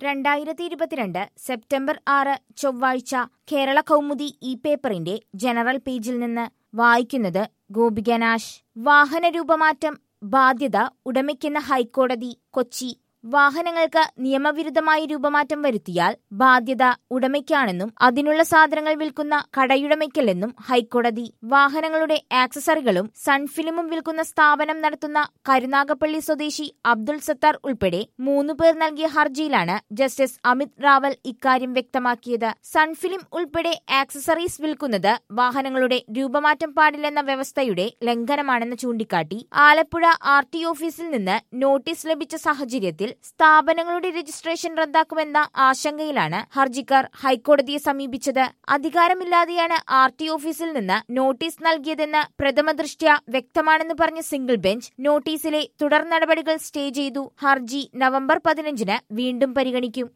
രണ്ടായിരത്തി ഇരുപത്തിരണ്ട് സെപ്റ്റംബർ ആറ് ചൊവ്വാഴ്ച കേരള കൗമുദി ഇ പേപ്പറിന്റെ ജനറൽ പേജിൽ നിന്ന് വായിക്കുന്നത് ഗോപികനാശ് വാഹന രൂപമാറ്റം ബാധ്യത ഉടമയ്ക്കെന്ന ഹൈക്കോടതി കൊച്ചി വാഹനങ്ങൾക്ക് നിയമവിരുദ്ധമായി രൂപമാറ്റം വരുത്തിയാൽ ബാധ്യത ഉടമയ്ക്കാണെന്നും അതിനുള്ള സാധനങ്ങൾ വിൽക്കുന്ന കടയുടമയ്ക്കല്ലെന്നും ഹൈക്കോടതി വാഹനങ്ങളുടെ ആക്സസറികളും സൺഫിലിമും വിൽക്കുന്ന സ്ഥാപനം നടത്തുന്ന കരുനാഗപ്പള്ളി സ്വദേശി അബ്ദുൾ സത്താർ ഉൾപ്പെടെ മൂന്നു പേർ നൽകിയ ഹർജിയിലാണ് ജസ്റ്റിസ് അമിത് റാവൽ ഇക്കാര്യം വ്യക്തമാക്കിയത് സൺഫിലിം ഉൾപ്പെടെ ആക്സസറീസ് വിൽക്കുന്നത് വാഹനങ്ങളുടെ രൂപമാറ്റം പാടില്ലെന്ന വ്യവസ്ഥയുടെ ലംഘനമാണെന്ന് ചൂണ്ടിക്കാട്ടി ആലപ്പുഴ ആർ ടി ഓഫീസിൽ നിന്ന് നോട്ടീസ് ലഭിച്ച സാഹചര്യത്തിൽ സ്ഥാപനങ്ങളുടെ രജിസ്ട്രേഷൻ റദ്ദാക്കുമെന്ന ആശങ്കയിലാണ് ഹർജിക്കാർ ഹൈക്കോടതിയെ സമീപിച്ചത് അധികാരമില്ലാതെയാണ് ആർ ടി ഓഫീസിൽ നിന്ന് നോട്ടീസ് നൽകിയതെന്ന് പ്രഥമദൃഷ്ട്യ വ്യക്തമാണെന്ന് പറഞ്ഞ സിംഗിൾ ബെഞ്ച് നോട്ടീസിലെ തുടർ നടപടികൾ സ്റ്റേ ചെയ്തു ഹർജി നവംബർ പതിനഞ്ചിന് വീണ്ടും പരിഗണിക്കും